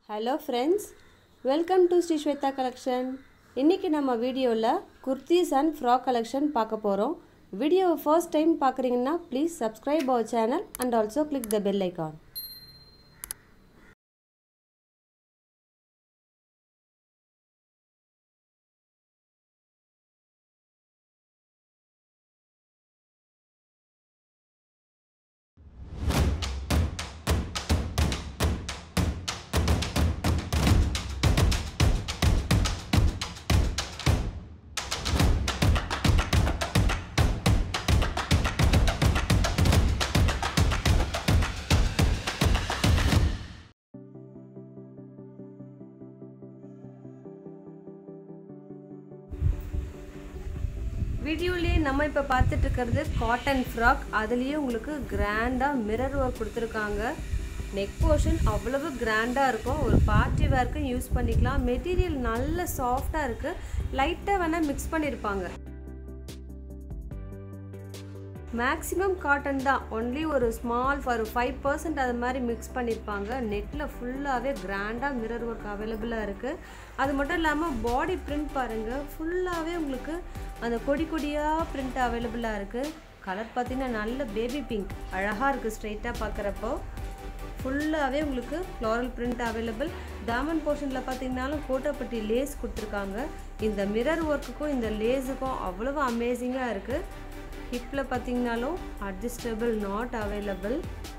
hello friends welcome to Shri Swetha collection இன்றைக்கி நம்ம வீடியோவில் குர்த்திஸ் அண்ட் ஃப்ராக் கலெக்ஷன் பார்க்க போகிறோம் வீடியோவை ஃபர்ஸ்ட் டைம் பார்க்குறீங்கன்னா please subscribe our channel and also click the bell icon வீடியோலேயே நம்ம இப்போ பார்த்துட்டு இருக்கிறது காட்டன் ஃப்ராக் அதுலேயே உங்களுக்கு கிராண்டாக மிரர் ஒர்க் கொடுத்துருக்காங்க நெக் போர்ஷன் அவ்வளவு கிராண்டாக இருக்கும் ஒரு பார்ட்டி வேர்க்கும் யூஸ் பண்ணிக்கலாம் மெட்டீரியல் நல்ல சாஃப்டாக இருக்குது லைட்டாக வேணால் மிக்ஸ் பண்ணியிருப்பாங்க மேக்ஸிமம் காட்டன் தான் ஒன்லி ஒரு ஸ்மால் ஒரு ஃபைவ் பர்சன்ட் அது மாதிரி மிக்ஸ் பண்ணியிருப்பாங்க நெக்கில் ஃபுல்லாகவே கிராண்டாக மிரர் ஒர்க் அவைலபிளாக இருக்குது அது மட்டும் இல்லாமல் பாடி பிரிண்ட் பாருங்கள் ஃபுல்லாகவே உங்களுக்கு அந்த கொடி கொடியாக பிரிண்ட் அவைலபிளாக இருக்குது கலர் பார்த்திங்கன்னா நல்ல பேபி பிங்க் அழகாக இருக்குது ஸ்ட்ரைட்டாக பார்க்குறப்போ ஃபுல்லாகவே உங்களுக்கு ஃப்ளாரல் பிரிண்ட் அவைலபிள் டாமன் போர்ஷனில் பார்த்தீங்கன்னாலும் கோட்டப்பட்டி லேஸ் கொடுத்துருக்காங்க இந்த மிரர் ஒர்க்குக்கும் இந்த லேஸுக்கும் அவ்வளோ அமேசிங்காக இருக்குது ஹிப்பில் பார்த்தீங்கனாலும் adjustable not available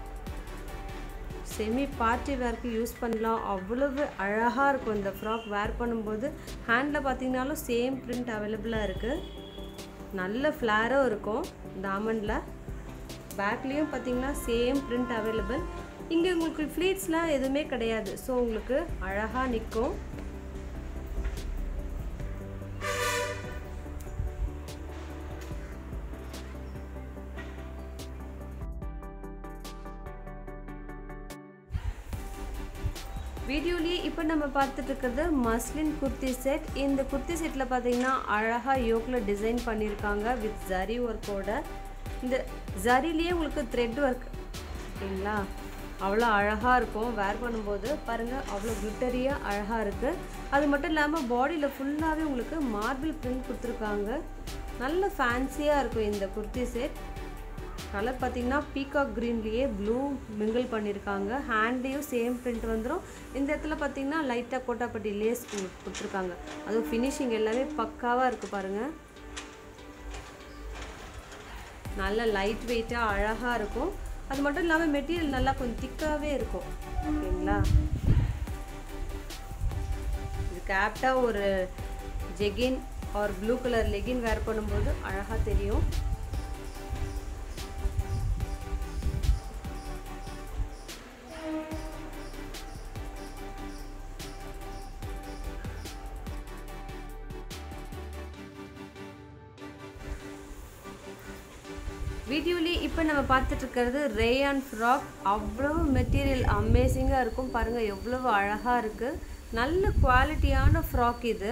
semi party வேர்க்கு யூஸ் பண்ணலாம் அவ்வளவு அழகாக இருக்கும் இந்த ஃப்ராக் வேர் பண்ணும்போது ஹேண்டில் பார்த்தீங்கனாலும் சேம் பிரிண்ட் அவைலபிளாக இருக்குது நல்ல ஃப்ளாரும் இருக்கும் டாமண்டில் பேக்லேயும் பார்த்தீங்கன்னா சேம் பிரிண்ட் அவைலபிள் இங்கே உங்களுக்கு ஃப்ளீட்ஸ்லாம் எதுவுமே கிடையாது ஸோ உங்களுக்கு அழகாக நிற்கும் வீடியோலேயே இப்போ நம்ம பார்த்துட்டு இருக்கிறது மஸ்லின் குர்த்தி செட் இந்த குர்த்தி செட்டில் பார்த்தீங்கன்னா அழகாக யோக்கில் டிசைன் பண்ணியிருக்காங்க வித் ஜரி ஒர்க்கோட இந்த ஜரிலேயே உங்களுக்கு த்ரெட் ஒர்க் ஓகேங்களா அவ்வளோ அழகாக இருக்கும் வேர் பண்ணும்போது பாருங்கள் அவ்வளோ கிளிட்டரியாக அழகாக இருக்குது அது மட்டும் இல்லாமல் பாடியில் ஃபுல்லாகவே உங்களுக்கு மார்பிள் பிரிண்ட் கொடுத்துருக்காங்க நல்ல ஃபேன்சியாக இருக்கும் இந்த குர்த்தி செட் கலர் பார்த்தீங்கன்னா பீகாக் க்ரீன்லேயே ப்ளூ மிங்கிள் பண்ணியிருக்காங்க ஹேண்ட்லேயும் சேம் பிரிண்ட் வந்துடும் இந்த இடத்துல பார்த்தீங்கன்னா லைட்டாக கோட்டாப்பட்டி லேஸ் கொடுத்துருக்காங்க அதுவும் ஃபினிஷிங் எல்லாமே பக்காவாக இருக்குது பாருங்கள் நல்ல லைட் வெயிட்டாக அழகாக இருக்கும் அது மட்டும் இல்லாமல் மெட்டீரியல் நல்லா கொஞ்சம் திக்காகவே இருக்கும் ஓகேங்களா இதுக்கு ஆப்டாக ஒரு jegging or blue colour legging wear பண்ணும்போது அழகாக தெரியும் வீடியோலேயே இப்போ நம்ம பார்த்துட்டு இருக்கிறது ரேயான் ஃப்ராக் அவ்வளோ மெட்டீரியல் அமேசிங்காக இருக்கும் பாருங்கள் எவ்வளவு அழகாக இருக்குது நல்ல குவாலிட்டியான ஃப்ராக் இது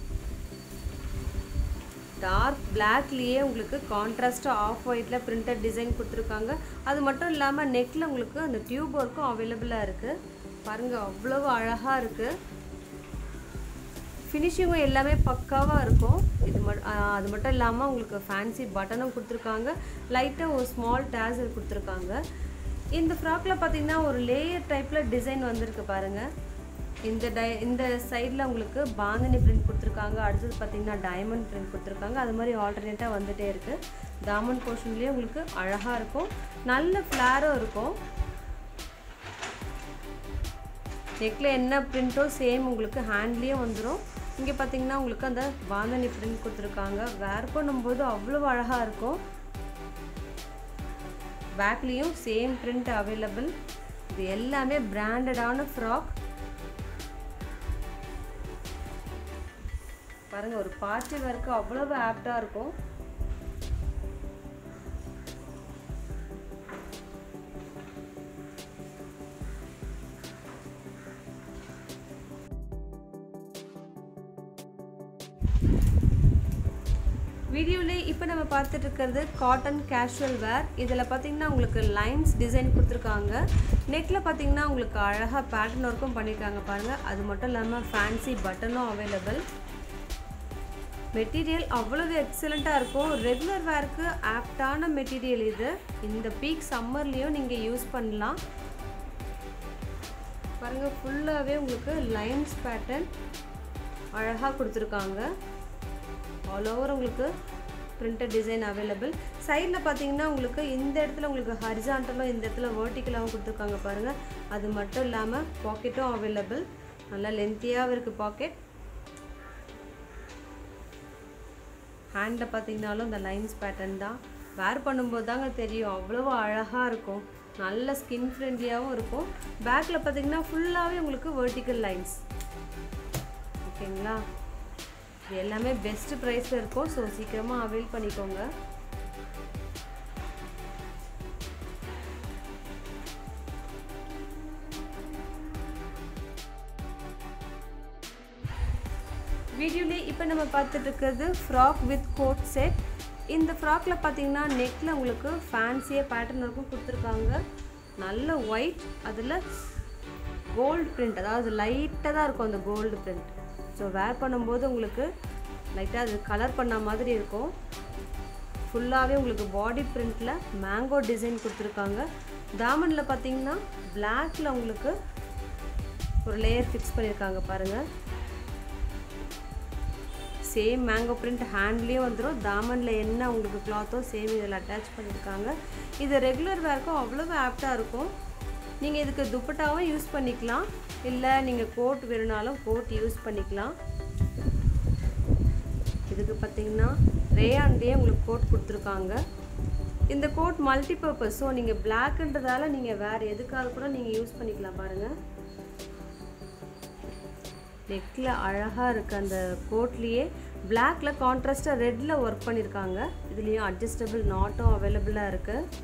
டார்க் பிளாக்லேயே உங்களுக்கு கான்ட்ராஸ்ட்டாக ஆஃப் ஒயிட்டில் பிரிண்டட் டிசைன் கொடுத்துருக்காங்க அது மட்டும் இல்லாமல் நெக்கில் உங்களுக்கு அந்த டியூப் ஒர்க்கும் அவைலபிளாக இருக்குது பாருங்கள் அவ்வளவு அழகாக இருக்குது ஃபினிஷிங்கும் எல்லாமே பக்காவாக இருக்கும் இது மட் அது மட்டும் இல்லாமல் உங்களுக்கு ஃபேன்சி பட்டனும் கொடுத்துருக்காங்க லைட்டாக ஒரு ஸ்மால் டேசர் கொடுத்துருக்காங்க இந்த ஃப்ராக்கில் பார்த்தீங்கன்னா ஒரு லேயர் டைப்பில் டிசைன் வந்திருக்கு பாருங்கள் இந்த டை இந்த சைடில் உங்களுக்கு பாந்தினி பிரிண்ட் கொடுத்துருக்காங்க அடுத்தது பார்த்தீங்கன்னா டைமண்ட் பிரிண்ட் கொடுத்துருக்காங்க அது மாதிரி ஆல்டர்னேட்டாக வந்துகிட்டே இருக்குது டாமண்ட் போர்ஷன்லேயே உங்களுக்கு அழகாக இருக்கும் நல்ல ஃப்ளாரும் இருக்கும் நெக்கில் என்ன பிரிண்ட்டோ சேம் உங்களுக்கு ஹேண்ட்லேயும் வந்துடும் இங்கே பார்த்தீங்கன்னா உங்களுக்கு அந்த பாந்தனி பிரிண்ட் கொடுத்துருக்காங்க வேர் பண்ணும்போது அவ்வளோ அழகாக இருக்கும் பேக்லேயும் சேம் பிரிண்ட் அவைலபிள் இது எல்லாமே பிராண்டடான ஃப்ராக் பாருங்கள் ஒரு பார்ட்டி வேர்க்கு அவ்வளவு ஆப்டாக இருக்கும் வீடியோவில் இப்போ நம்ம பார்த்துட்டு இருக்கிறது காட்டன் கேஷுவல் வேர் இதில் பார்த்தீங்கன்னா உங்களுக்கு லைன்ஸ் டிசைன் கொடுத்துருக்காங்க நெக்கில் பார்த்தீங்கன்னா உங்களுக்கு அழகாக பேட்டர்ன் ஒர்க்கும் பண்ணியிருக்காங்க பாருங்கள் அது மட்டும் இல்லாமல் ஃபேன்சி பட்டனும் அவைலபிள் மெட்டீரியல் அவ்வளவு எக்ஸலண்ட்டாக இருக்கும் ரெகுலர் வேர்க்கு ஆப்டான மெட்டீரியல் இது இந்த பீக் சம்மர்லேயும் நீங்கள் யூஸ் பண்ணலாம் பாருங்கள் ஃபுல்லாகவே உங்களுக்கு லைன்ஸ் பேட்டர்ன் அழகாக கொடுத்துருக்காங்க ஆல் ஓவர் உங்களுக்கு பிரிண்டட் டிசைன் அவைலபிள் சைடில் பார்த்தீங்கன்னா உங்களுக்கு இந்த இடத்துல உங்களுக்கு ஹரிசாண்டலும் இந்த இடத்துல வேர்ட்டிக்கலாகவும் கொடுத்துருக்காங்க பாருங்கள் அது மட்டும் இல்லாமல் பாக்கெட்டும் அவைலபிள் நல்லா லென்த்தியாகவும் இருக்குது பாக்கெட் ஹேண்டில் பார்த்தீங்கனாலும் இந்த லைன்ஸ் பேட்டர்ன் தான் வேர் பண்ணும்போது தாங்க தெரியும் அவ்வளோ அழகாக இருக்கும் நல்ல ஸ்கின் ஃப்ரெண்ட்லியாகவும் இருக்கும் பேக்கில் பார்த்தீங்கன்னா ஃபுல்லாகவே உங்களுக்கு வேர்ட்டிக்கல் லைன்ஸ் ஓகேங்களா இது எல்லாமே பெஸ்ட் ப்ரைஸில் இருக்கும் ஸோ சீக்கிரமாக அவைல் பண்ணிக்கோங்க வீடியோலே இப்போ நம்ம பார்த்துட்டு இருக்கிறது ஃப்ராக் வித் கோட் செட் இந்த ஃப்ராக்கில் பார்த்தீங்கன்னா நெக்கில் உங்களுக்கு ஃபேன்சியாக பேட்டர்ன் ஒர்க்கும் கொடுத்துருக்காங்க நல்ல ஒயிட் அதில் கோல்டு பிரிண்ட் அதாவது லைட்டாக தான் இருக்கும் அந்த கோல்டு பிரிண்ட் ஸோ வேர் பண்ணும்போது உங்களுக்கு லைட்டாக அது கலர் பண்ண மாதிரி இருக்கும் ஃபுல்லாகவே உங்களுக்கு பாடி பிரிண்டில் மேங்கோ டிசைன் கொடுத்துருக்காங்க தாமனில் பார்த்தீங்கன்னா பிளாக்ல உங்களுக்கு ஒரு லேயர் ஃபிக்ஸ் பண்ணியிருக்காங்க பாருங்கள் சேம் மேங்கோ பிரிண்ட் ஹேண்ட்லேயும் வந்துடும் தாமனில் என்ன உங்களுக்கு கிளாத்தோ சேம் இதில் அட்டாச் பண்ணியிருக்காங்க இது ரெகுலர் வேர்க்கும் அவ்வளோ ஆப்டாக இருக்கும் நீங்கள் இதுக்கு துப்பட்டாவும் யூஸ் பண்ணிக்கலாம் இல்லை நீங்கள் கோட் வேணுனாலும் கோட் யூஸ் பண்ணிக்கலாம் இதுக்கு பார்த்தீங்கன்னா ரேயான்லேயே உங்களுக்கு கோட் கொடுத்துருக்காங்க இந்த கோட் மல்டி பர்பஸ் ஸோ நீங்கள் பிளாக்ன்றதால நீங்கள் வேறு எதுக்காக கூட நீங்கள் யூஸ் பண்ணிக்கலாம் பாருங்கள் நெக்கில் அழகாக இருக்குது அந்த கோட்லேயே பிளாக்ல கான்ட்ராஸ்டாக ரெட்டில் ஒர்க் பண்ணியிருக்காங்க இதுலேயும் அட்ஜஸ்டபிள் நாட்டும் அவைலபிளாக இருக்குது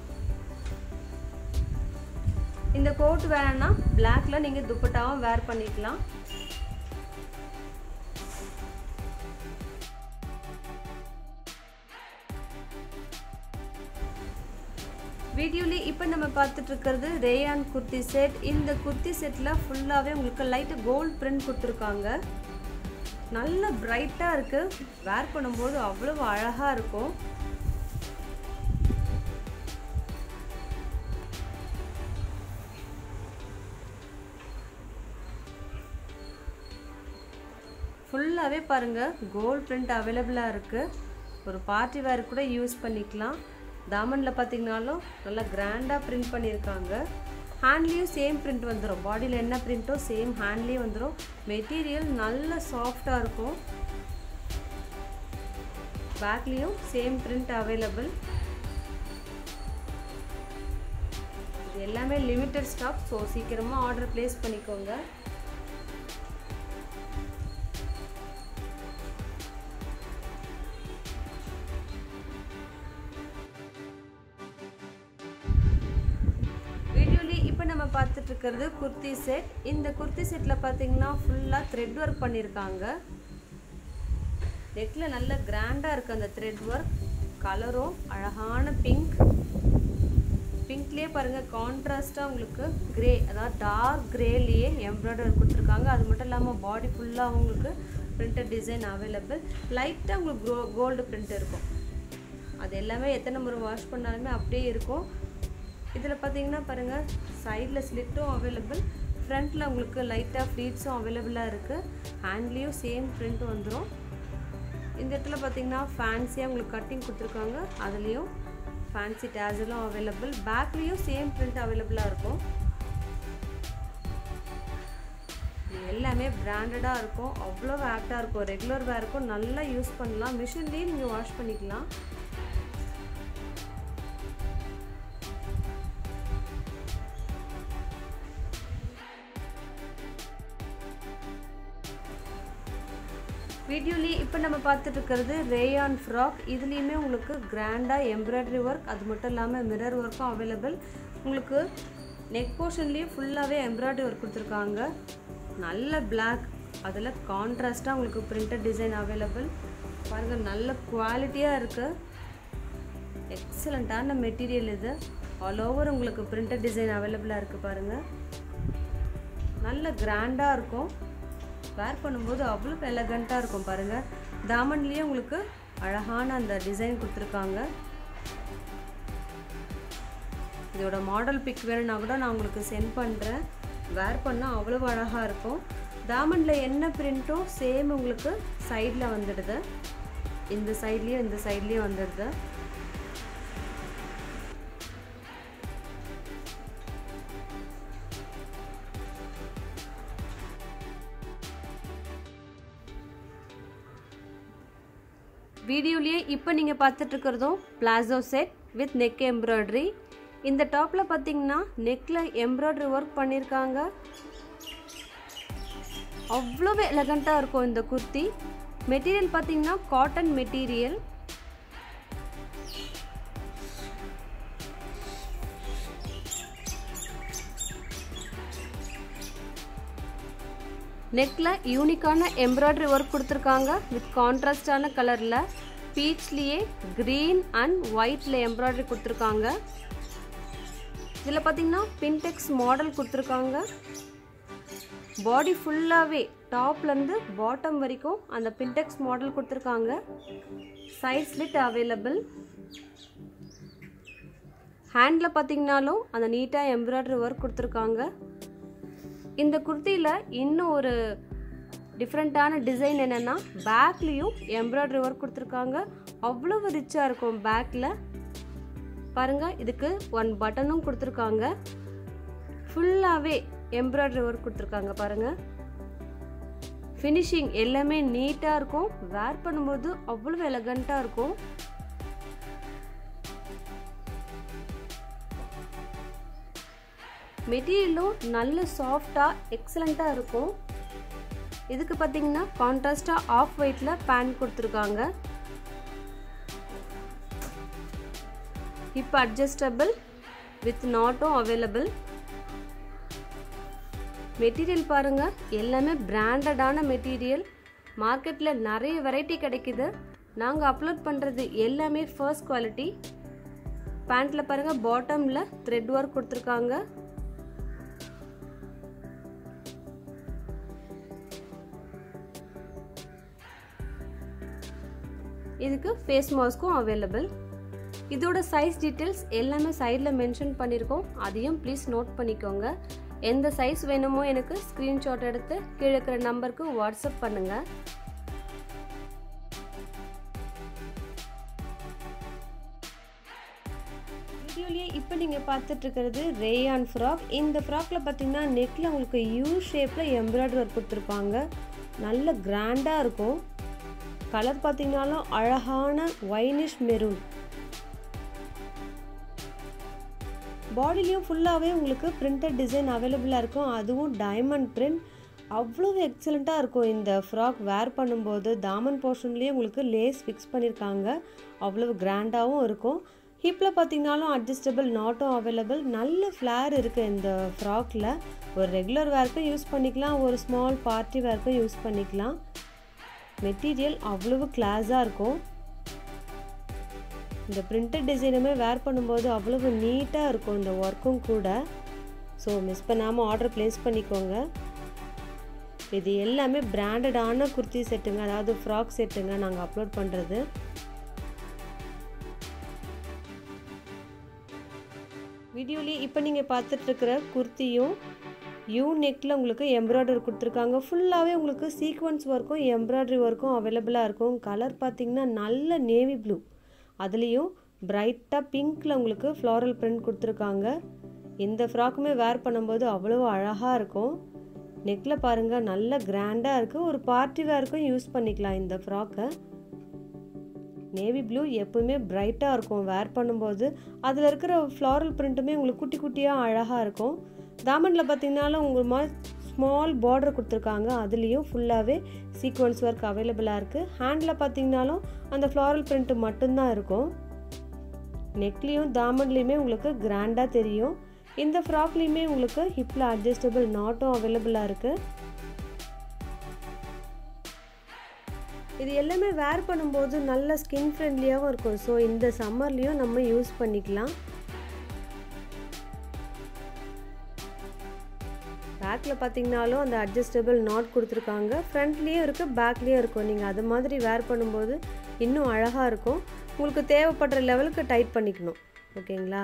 இந்த கோட் வேணும்னா பிளாக்ல நீங்கள் துப்பட்டாவும் வேர் பண்ணிக்கலாம் வீடியோலேயே இப்போ நம்ம பார்த்துட்டு இருக்கிறது ரேயான் குர்த்தி செட் இந்த குர்த்தி செட்டில் ஃபுல்லாகவே உங்களுக்கு லைட்டு கோல்ட் பிரிண்ட் கொடுத்துருக்காங்க நல்ல பிரைட்டாக இருக்குது வேர் பண்ணும்போது அவ்வளோ அழகாக இருக்கும் ஃபுல்லாகவே பாருங்கள் கோல்ட் பிரிண்ட் அவைலபிளாக இருக்குது ஒரு பார்ட்டி வேர் கூட யூஸ் பண்ணிக்கலாம் தாமனில் பார்த்தீங்கனாலும் நல்லா கிராண்டாக பிரிண்ட் பண்ணியிருக்காங்க ஹேண்ட்லேயும் சேம் பிரிண்ட் வந்துடும் பாடியில் என்ன பிரிண்ட்டோ சேம் ஹேண்ட்லேயும் வந்துடும் மெட்டீரியல் நல்ல சாஃப்டாக இருக்கும் பேக்லேயும் சேம் பிரிண்ட் அவைலபிள் இது எல்லாமே லிமிட்டட் ஸ்டாக் ஸோ சீக்கிரமாக ஆர்டர் ப்ளேஸ் பண்ணிக்கோங்க வீடியோலேயே இப்போ நம்ம பார்த்துட்டு இருக்கிறது குர்த்தி செட் இந்த குர்த்தி செட்டில் பார்த்தீங்கன்னா ஃபுல்லாக த்ரெட் ஒர்க் பண்ணியிருக்காங்க நெக்கில் நல்ல கிராண்டாக இருக்குது அந்த த்ரெட் ஒர்க் கலரும் அழகான பிங்க் பிங்க்லேயே பாருங்கள் கான்ட்ராஸ்ட்டாக உங்களுக்கு கிரே அதாவது டார்க் கிரேலேயே எம்ப்ராய்டரி கொடுத்துருக்காங்க அது மட்டும் இல்லாமல் பாடி ஃபுல்லாக உங்களுக்கு பிரிண்டட் டிசைன் அவைலபிள் லைட்டாக உங்களுக்கு க்ரோ கோல்டு பிரிண்ட் இருக்கும் அது எல்லாமே எத்தனை முறை வாஷ் பண்ணாலுமே அப்படியே இருக்கும் இதில் பார்த்தீங்கன்னா பாருங்கள் சைடில் ஸ்லிட்டும் அவைலபிள் ஃப்ரண்ட்டில் உங்களுக்கு லைட்டாக ஃப்ளீட்ஸும் அவைலபிளாக இருக்குது ஹேண்ட்லேயும் சேம் பிரிண்ட் வந்துடும் இந்த இடத்துல பார்த்தீங்கன்னா ஃபேன்சியாக உங்களுக்கு கட்டிங் கொடுத்துருக்காங்க அதுலேயும் ஃபேன்சி டேசலும் அவைலபிள் பேக்லேயும் சேம் பிரிண்ட் அவைலபிளாக இருக்கும் இது எல்லாமே பிராண்டடாக இருக்கும் அவ்வளோ ஆக்டாக இருக்கும் ரெகுலர் வேருக்கும் நல்லா யூஸ் பண்ணலாம் மிஷின்லேயும் நீங்கள் வாஷ் பண்ணிக்கலாம் வீடியோலேயே இப்போ நம்ம பார்த்துட்டு இருக்கிறது ரேயான் ஃப்ராக் இதுலேயுமே உங்களுக்கு கிராண்டாக எம்ப்ராய்டரி ஒர்க் அது மட்டும் இல்லாமல் மிரர் ஒர்க்கும் அவைலபிள் உங்களுக்கு நெக் போர்ஷன்லேயும் ஃபுல்லாகவே எம்ப்ராய்டரி ஒர்க் கொடுத்துருக்காங்க நல்ல பிளாக் அதில் கான்ட்ராஸ்ட்டாக உங்களுக்கு பிரிண்டட் டிசைன் அவைலபிள் பாருங்கள் நல்ல குவாலிட்டியாக இருக்குது எக்ஸலண்ட்டான மெட்டீரியல் இது ஆல் ஓவர் உங்களுக்கு பிரிண்டட் டிசைன் அவைலபிளாக இருக்குது பாருங்கள் நல்ல கிராண்டாக இருக்கும் வேர் பண்ணும்போது அவ்வளோ எலகண்ட்டாக இருக்கும் பாருங்கள் தாமன்லேயே உங்களுக்கு அழகான அந்த டிசைன் கொடுத்துருக்காங்க இதோட மாடல் பிக் வேணும்னா கூட நான் உங்களுக்கு சென்ட் பண்ணுறேன் வேர் பண்ணால் அவ்வளோ அழகாக இருக்கும் தாமண்டில் என்ன பிரிண்ட்டோ சேம் உங்களுக்கு சைடில் வந்துடுது இந்த சைட்லேயும் இந்த சைட்லேயும் வந்துடுது வீடியோலேயே இப்போ நீங்கள் பார்த்துட்டு இருக்கிறதும் palazzo set with neck embroidery இந்த டாப்பில் பார்த்தீங்கன்னா நெக்கில் எம்ப்ராய்டரி ஒர்க் பண்ணியிருக்காங்க அவ்வளோ எலகண்ட்டாக இருக்கும் இந்த குர்த்தி மெட்டீரியல் பார்த்தீங்கன்னா காட்டன் மெட்டீரியல் நெக்கில் யூனிக்கான எம்ப்ராய்டரி ஒர்க் கொடுத்துருக்காங்க வித் கான்ட்ராஸ்டான கலரில் பீச்லேயே க்ரீன் அண்ட் ஒயிட்டில் எம்ப்ராய்டரி கொடுத்துருக்காங்க இதில் பார்த்தீங்கன்னா பின்டெக்ஸ் மாடல் கொடுத்துருக்காங்க பாடி ஃபுல்லாகவே டாப்லேருந்து பாட்டம் வரைக்கும் அந்த பின்டெக்ஸ் மாடல் கொடுத்துருக்காங்க சைட் ஸ்லிட் அவைலபிள் ஹேண்டில் பார்த்தீங்கனாலும் அந்த நீட்டாக எம்ப்ராய்டரி ஒர்க் கொடுத்துருக்காங்க இந்த குர்த்தியில் இன்னும் ஒரு டிஃப்ரெண்ட்டான டிசைன் என்னென்னா பேக்லேயும் எம்ப்ராய்டரி ஒர்க் கொடுத்துருக்காங்க அவ்வளவு ரிச்சாக இருக்கும் பேக்கில் பாருங்கள் இதுக்கு ஒன் பட்டனும் கொடுத்துருக்காங்க ஃபுல்லாகவே எம்ப்ராய்டரி ஒர்க் கொடுத்துருக்காங்க பாருங்கள் ஃபினிஷிங் எல்லாமே நீட்டாக இருக்கும் வேர் பண்ணும்போது அவ்வளோ எலகண்ட்டாக இருக்கும் மெட்டீரியலும் நல்ல சாஃப்டாக எக்ஸலண்ட்டாக இருக்கும் இதுக்கு பார்த்தீங்கன்னா கான்ட்ராஸ்டாக ஆஃப் ஒயிட்டில் பேண்ட் கொடுத்துருக்காங்க இப்போ அட்ஜஸ்டபிள் வித் நாட்டும் அவைலபிள் மெட்டீரியல் பாருங்கள் எல்லாமே பிராண்டடான மெட்டீரியல் மார்க்கெட்டில் நிறைய வெரைட்டி கிடைக்குது நாங்கள் அப்லோட் பண்ணுறது எல்லாமே ஃபர்ஸ்ட் குவாலிட்டி பேண்ட்டில் பாருங்கள் பாட்டமில் த்ரெட் ஒர்க் கொடுத்துருக்காங்க இதுக்கு ஃபேஸ் மாஸ்க்கும் அவைலபிள் இதோட சைஸ் டீட்டெயில்ஸ் எல்லாமே சைடில் மென்ஷன் பண்ணியிருக்கோம் அதையும் ப்ளீஸ் நோட் பண்ணிக்கோங்க எந்த சைஸ் வேணுமோ எனக்கு ஸ்க்ரீன்ஷாட் எடுத்து கீழே இருக்கிற நம்பருக்கு வாட்ஸ்அப் பண்ணுங்கள் வீடியோலேயே இப்போ நீங்கள் பார்த்துட்டு இருக்கிறது ரேயான் ஃப்ராக் இந்த ஃப்ராக்கில் பார்த்தீங்கன்னா நெக்கில் உங்களுக்கு யூ ஷேப்பில் எம்ப்ராய்டரி ஒர்க் கொடுத்துருப்பாங்க நல்ல கிராண்டாக இருக்கும் கலர் பார்த்தீங்கன்னாலும் அழகான ஒயினிஷ் மெரூன் பாடிலையும் ஃபுல்லாகவே உங்களுக்கு பிரிண்டட் டிசைன் அவைலபிளாக இருக்கும் அதுவும் டைமண்ட் பிரிண்ட் அவ்வளோ எக்ஸலண்ட்டாக இருக்கும் இந்த ஃப்ராக் வேர் பண்ணும்போது தாமன் போர்ஷன்லேயே உங்களுக்கு லேஸ் ஃபிக்ஸ் பண்ணியிருக்காங்க அவ்வளோ கிராண்டாகவும் இருக்கும் ஹிப்பில் பார்த்தீங்கனாலும் அட்ஜஸ்டபிள் நாட்டும் அவைலபிள் நல்ல ஃப்ளேர் இருக்குது இந்த ஃப்ராக்கில் ஒரு ரெகுலர் வேர்க்கும் யூஸ் பண்ணிக்கலாம் ஒரு ஸ்மால் பார்ட்டி வேர்க்கும் யூஸ் பண்ணிக்கலாம் மெட்டீரியல் அவ்வளவு கிளாஸாக இருக்கும் இந்த பிரிண்டட் டிசைனுமே வேர் பண்ணும்போது அவ்வளவு நீட்டாக இருக்கும் இந்த ஒர்க்கும் கூட ஸோ மிஸ் பண்ணாமல் ஆர்டர் ப்ளேஸ் பண்ணிக்கோங்க இது எல்லாமே பிராண்டடான குர்த்தி செட்டுங்க அதாவது ஃப்ராக் செட்டுங்க நாங்கள் அப்லோட் பண்ணுறது வீடியோலேயே இப்போ நீங்கள் பார்த்துட்ருக்கிற குர்த்தியும் யூ நெக்கில் உங்களுக்கு எம்ப்ராய்டரி கொடுத்துருக்காங்க ஃபுல்லாகவே உங்களுக்கு சீக்வன்ஸ் ஒர்க்கும் எம்ப்ராய்டரி ஒர்க்கும் அவைலபிளாக இருக்கும் கலர் பார்த்தீங்கன்னா நல்ல நேவி ப்ளூ அதுலேயும் பிரைட்டாக பிங்க்கில் உங்களுக்கு ஃப்ளாரல் பிரிண்ட் கொடுத்துருக்காங்க இந்த ஃப்ராக்குமே வேர் பண்ணும்போது அவ்வளோ அழகாக இருக்கும் நெக்கில் பாருங்கள் நல்ல கிராண்டாக இருக்குது ஒரு பார்ட்டி வேர்க்கும் யூஸ் பண்ணிக்கலாம் இந்த ஃப்ராக்கை நேவி ப்ளூ எப்பவுமே பிரைட்டாக இருக்கும் வேர் பண்ணும்போது அதில் இருக்கிற ஃப்ளாரல் பிரிண்ட்டுமே உங்களுக்கு குட்டி குட்டியாக அழகாக இருக்கும் தாமண்டில் பார்த்தீங்கன்னாலும் உங்கள் மாதிரி ஸ்மால் பார்டர் கொடுத்துருக்காங்க அதுலேயும் ஃபுல்லாகவே சீக்வன்ஸ் ஒர்க் அவைலபிளாக இருக்குது ஹேண்டில் பார்த்தீங்கனாலும் அந்த ஃப்ளாரல் பிரிண்ட்டு மட்டும்தான் இருக்கும் நெக்லேயும் தாமண்ட்லேயுமே உங்களுக்கு கிராண்டாக தெரியும் இந்த ஃப்ராக்லேயுமே உங்களுக்கு ஹிப்பில் அட்ஜஸ்டபிள் நாட்டும் அவைலபிளாக இருக்குது இது எல்லாமே வேர் பண்ணும்போது நல்ல ஸ்கின் ஃப்ரெண்ட்லியாகவும் இருக்கும் ஸோ இந்த சம்மர்லேயும் நம்ம யூஸ் பண்ணிக்கலாம் பேக்கில் பார்த்தீங்கனாலும் அந்த அட்ஜஸ்டபிள் நாட் கொடுத்துருக்காங்க ஃப்ரண்ட்லேயும் இருக்குது பேக்லேயும் இருக்கும் நீங்கள் அது மாதிரி வேர் பண்ணும்போது இன்னும் அழகாக இருக்கும் உங்களுக்கு தேவைப்படுற லெவலுக்கு டைட் பண்ணிக்கணும் ஓகேங்களா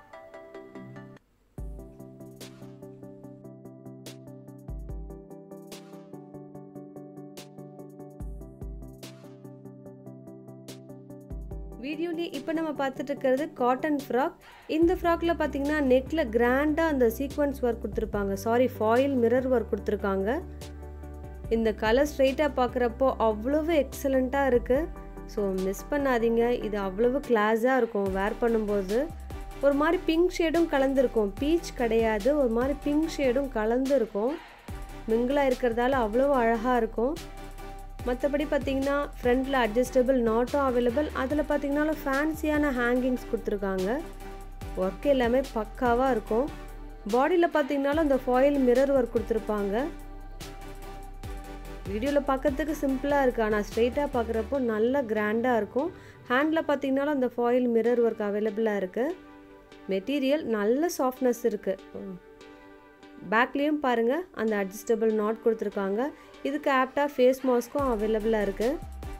வீடியோலேயே இப்போ நம்ம பார்த்துட்டு இருக்கிறது காட்டன் ஃப்ராக் இந்த ஃப்ராக்கில் பார்த்தீங்கன்னா நெக்கில் கிராண்டாக அந்த சீக்வன்ஸ் ஒர்க் கொடுத்துருப்பாங்க சாரி ஃபாயில் மிரர் ஒர்க் கொடுத்துருக்காங்க இந்த கலர் ஸ்ட்ரைட்டாக பார்க்குறப்போ அவ்வளவு எக்ஸலண்ட்டாக இருக்குது ஸோ மிஸ் பண்ணாதீங்க இது அவ்வளவு கிளாஸாக இருக்கும் வேர் பண்ணும்போது ஒரு மாதிரி பிங்க் ஷேடும் கலந்துருக்கும் பீச் கிடையாது ஒரு மாதிரி பிங்க் ஷேடும் கலந்து இருக்கும் மிங்கிளாக இருக்கிறதால அவ்வளோ அழகாக இருக்கும் மற்றபடி பார்த்தீங்கன்னா ஃப்ரண்டில் அட்ஜஸ்டபிள் நாட்டும் அவைலபிள் அதில் பார்த்தீங்கன்னா ஃபேன்சியான ஹேங்கிங்ஸ் கொடுத்துருக்காங்க ஒர்க் எல்லாமே பக்காவாக இருக்கும் பாடியில் பார்த்தீங்கன்னாலும் அந்த ஃபாயில் மிரர் ஒர்க் கொடுத்துருப்பாங்க வீடியோவில் பார்க்கறதுக்கு சிம்பிளாக இருக்குது ஆனால் ஸ்ட்ரெயிட்டாக பார்க்குறப்போ நல்ல கிராண்டாக இருக்கும் ஹேண்டில் பார்த்தீங்கன்னாலும் அந்த ஃபாயில் மிரர் ஒர்க் அவைலபிளாக இருக்குது மெட்டீரியல் நல்ல சாஃப்ட்னஸ் இருக்குது பேக்லேயும் பாருங்கள் அந்த அட்ஜஸ்டபிள் நாட் கொடுத்துருக்காங்க இதுக்கு ஆப்டாக ஃபேஸ் மாஸ்க்கும் அவைலபிளாக இருக்குது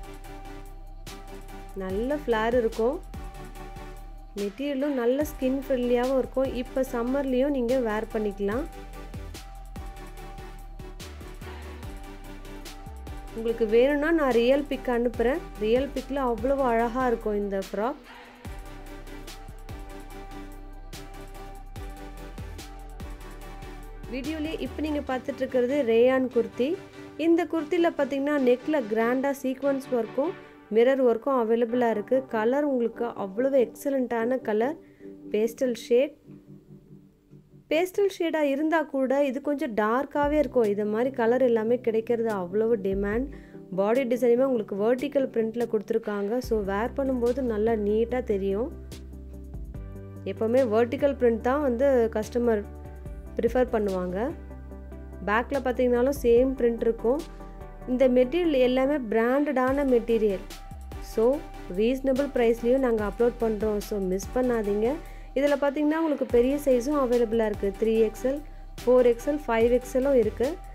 நல்ல ஃப்ளார் இருக்கும் மெட்டீரியலும் நல்ல ஸ்கின் ஃப்ரெண்ட்லியாகவும் இருக்கும் இப்போ சம்மர்லேயும் நீங்கள் வேர் பண்ணிக்கலாம் உங்களுக்கு வேணும்னா நான் ரியல் பிக் அனுப்புகிறேன் ரியல் பிக்கில் அவ்வளோ அழகாக இருக்கும் இந்த ஃப்ராக் வீடியோலேயே இப்போ நீங்கள் பார்த்துட்டு இருக்கிறது ரேயான் குர்த்தி இந்த குர்த்தியில் பார்த்தீங்கன்னா நெக்கில் கிராண்டாக சீக்வன்ஸ் ஒர்க்கும் மிரர் ஒர்க்கும் அவைலபிளாக இருக்குது கலர் உங்களுக்கு அவ்வளவு எக்ஸலண்ட்டான கலர் பேஸ்டல் ஷேட் பேஸ்டல் ஷேடாக இருந்தால் கூட இது கொஞ்சம் டார்க்காகவே இருக்கும் இது மாதிரி கலர் எல்லாமே கிடைக்கிறது அவ்வளவு டிமாண்ட் பாடி டிசைனுமே உங்களுக்கு வேர்ட்டிக்கல் பிரிண்டில் கொடுத்துருக்காங்க ஸோ வேர் பண்ணும்போது நல்லா நீட்டாக தெரியும் எப்போவுமே வேர்ட்டிக்கல் பிரிண்ட் தான் வந்து கஸ்டமர் ப்ரிஃபர் பண்ணுவாங்க பேக்கில் பார்த்தீங்கனாலும் சேம் பிரிண்ட் இருக்கும் இந்த மெட்டீரியல் எல்லாமே பிராண்டடான மெட்டீரியல் ஸோ ரீசனபிள் ப்ரைஸ்லேயும் நாங்கள் அப்லோட் பண்ணுறோம் ஸோ மிஸ் பண்ணாதீங்க இதில் பார்த்தீங்கன்னா உங்களுக்கு பெரிய சைஸும் அவைலபிளாக இருக்குது three XL four XL five எக்ஸலும் இருக்குது